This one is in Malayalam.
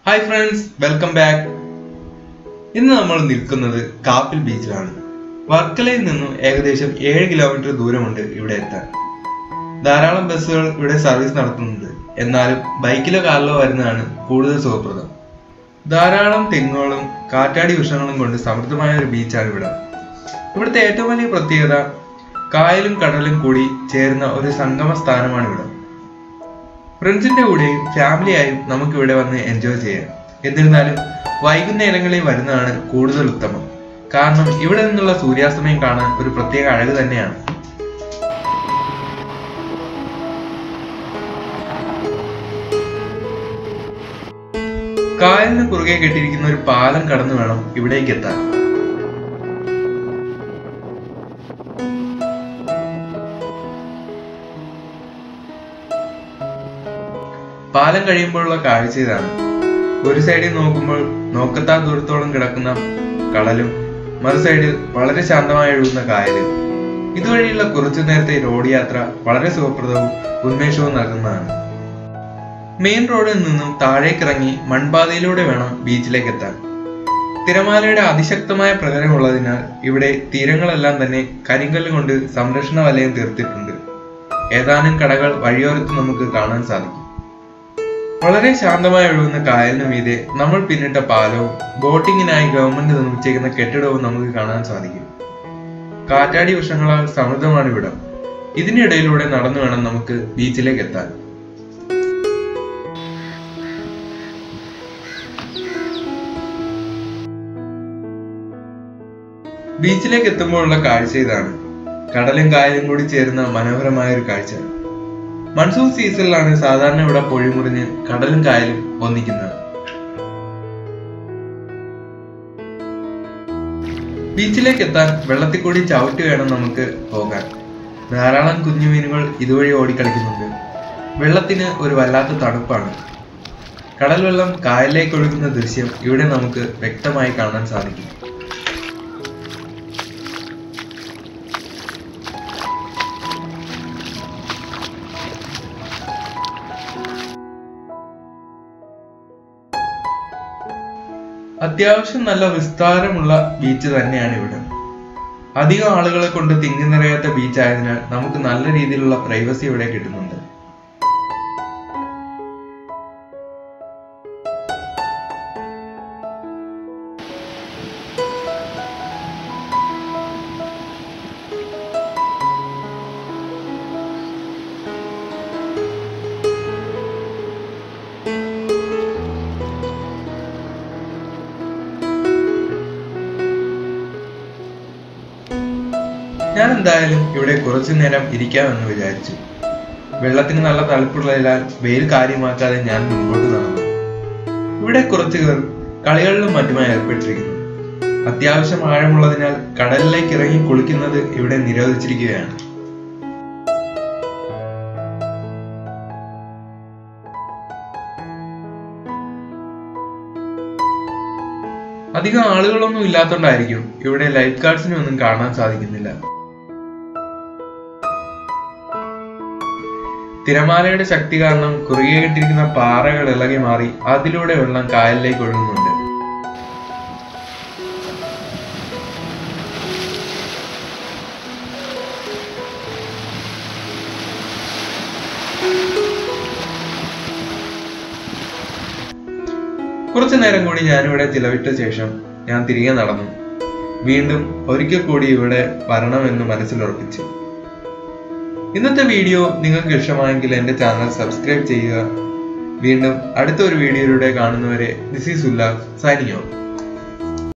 ഹായ് ഫ്രണ്ട്സ് വെൽക്കം ബാക്ക് ഇന്ന് നമ്മൾ നിൽക്കുന്നത് കാപ്പിൽ ബീച്ചിലാണ് വർക്കലയിൽ നിന്നും ഏകദേശം ഏഴ് കിലോമീറ്റർ ദൂരമുണ്ട് ഇവിടെ എത്താൻ ധാരാളം ബസ്സുകൾ ഇവിടെ സർവീസ് നടത്തുന്നുണ്ട് എന്നാലും ബൈക്കിലോ കാറിലോ വരുന്നതാണ് കൂടുതൽ സുഖപ്രദം ധാരാളം തെങ്ങുകളും കാറ്റാടി വൃക്ഷങ്ങളും കൊണ്ട് സമൃദ്ധമായ ഒരു ബീച്ചാണ് ഇവിടെ ഇവിടുത്തെ ഏറ്റവും വലിയ പ്രത്യേകത കായലും കടലും കൂടി ചേർന്ന ഒരു സംഗമ സ്ഥാനമാണ് ഇവിടെ ഫ്രണ്ട്സിന്റെ കൂടെയും ഫാമിലിയായും നമുക്ക് ഇവിടെ വന്ന് എൻജോയ് ചെയ്യാം എന്നിരുന്നാലും വൈകുന്നേരങ്ങളിൽ വരുന്നതാണ് കൂടുതൽ ഉത്തമം കാരണം ഇവിടെ നിന്നുള്ള സൂര്യാസ്തമയം കാണാൻ ഒരു പ്രത്യേക അഴക് തന്നെയാണ് കായലിന് കുറുകെ കെട്ടിയിരിക്കുന്ന ഒരു പാലം കടന്നു വേണം ഇവിടേക്ക് എത്താൻ പാലം കഴിയുമ്പോഴുള്ള കാഴ്ച ഇതാണ് ഒരു സൈഡിൽ നോക്കുമ്പോൾ നോക്കത്താ ദൂരത്തോളം കിടക്കുന്ന കടലും മറു സൈഡിൽ വളരെ ശാന്തമായി ഒഴുകുന്ന കായലും ഇതുവഴിയുള്ള കുറച്ചു നേരത്തെ റോഡ് യാത്ര വളരെ സുഖപ്രദവും ഉന്മേഷവും നൽകുന്നതാണ് മെയിൻ റോഡിൽ നിന്നും താഴേക്കിറങ്ങി മൺപാതയിലൂടെ വേണം ബീച്ചിലേക്ക് എത്താൻ തിരമാലയുടെ അതിശക്തമായ പ്രകടനമുള്ളതിനാൽ ഇവിടെ തീരങ്ങളെല്ലാം തന്നെ കരിങ്കല്ല് കൊണ്ട് സംരക്ഷണ വലയം തീർത്തിട്ടുണ്ട് ഏതാനും കടകൾ വഴിയോരത്ത് നമുക്ക് കാണാൻ സാധിക്കും വളരെ ശാന്തമായി ഒഴുകുന്ന കായലിന് മീതെ നമ്മൾ പിന്നിട്ട പാലവും ബോട്ടിങ്ങിനായി ഗവൺമെന്റ് നിർമ്മിച്ചേക്കുന്ന കെട്ടിടവും നമുക്ക് കാണാൻ സാധിക്കും കാറ്റാടി വൃക്ഷങ്ങളാൽ സമൃദ്ധമാണ് ഇവിടം ഇതിനിടയിലൂടെ നടന്നു വേണം നമുക്ക് ബീച്ചിലേക്ക് എത്താൻ ബീച്ചിലേക്ക് എത്തുമ്പോഴുള്ള കാഴ്ച ഇതാണ് കടലും കായലും കൂടി ചേരുന്ന മനോഹരമായ ഒരു കാഴ്ച മൺസൂൺ സീസണിലാണ് സാധാരണ ഇവിടെ പൊഴിമുറിഞ്ഞ് കടലും കായലും ഒന്നിക്കുന്നത് ബീച്ചിലേക്ക് എത്താൻ വെള്ളത്തിൽ കൂടി ചവിട്ടി വേണം നമുക്ക് പോകാൻ ധാരാളം കുഞ്ഞു മീനുകൾ ഇതുവഴി ഓടിക്കളിക്കുന്നുണ്ട് വെള്ളത്തിന് ഒരു വല്ലാത്ത തണുപ്പാണ് കടൽ വെള്ളം കായലിലേക്ക് ഒഴുകുന്ന ദൃശ്യം ഇവിടെ നമുക്ക് വ്യക്തമായി കാണാൻ സാധിക്കും അത്യാവശ്യം നല്ല വിസ്താരമുള്ള ബീച്ച് തന്നെയാണ് ഇവിടെ അധികം ആളുകളെ കൊണ്ട് തിങ്ങി നിറയാത്ത ബീച്ച് ആയതിനാൽ നമുക്ക് നല്ല രീതിയിലുള്ള പ്രൈവസി ഇവിടെ കിട്ടുന്നുണ്ട് ഞാൻ എന്തായാലും ഇവിടെ കുറച്ചു നേരം ഇരിക്കാമെന്ന് വിചാരിച്ചു വെള്ളത്തിന് നല്ല തണുപ്പുള്ളതിനാൽ വെയിൽ കാര്യമാക്കാതെ ഞാൻ മുൻപോട്ട് നടന്നു ഇവിടെ കുറച്ചു പേർ കളികളിലും മറ്റുമായി ഏർപ്പെട്ടിരിക്കുന്നു അത്യാവശ്യം ആഴമുള്ളതിനാൽ കടലിലേക്ക് ഇറങ്ങി കുളിക്കുന്നത് ഇവിടെ നിരോധിച്ചിരിക്കുകയാണ് അധികം ആളുകളൊന്നും ഇല്ലാത്തോണ്ടായിരിക്കും ഇവിടെ ലൈഫ് ഗാർഡ്സിനെ ഒന്നും കാണാൻ സാധിക്കുന്നില്ല തിരമാലയുടെ ശക്തി കാരണം കുറുകെ കെട്ടിരിക്കുന്ന പാറകൾ ഇളകി മാറി അതിലൂടെ വെള്ളം കായലിലേക്ക് ഒഴുകുന്നുണ്ട് കുറച്ചു നേരം കൂടി ഞാനിവിടെ ചിലവിട്ട ശേഷം ഞാൻ തിരികെ നടന്നു വീണ്ടും ഒരിക്കൽ കൂടി ഇവിടെ വരണമെന്ന് മനസ്സിലുറപ്പിച്ചു ഇന്നത്തെ വീഡിയോ നിങ്ങൾക്ക് ഇഷ്ടമായെങ്കിൽ എൻ്റെ ചാനൽ സബ്സ്ക്രൈബ് ചെയ്യുക വീണ്ടും അടുത്ത ഒരു വീഡിയോയിലൂടെ കാണുന്നവരെ this is Ullas signing out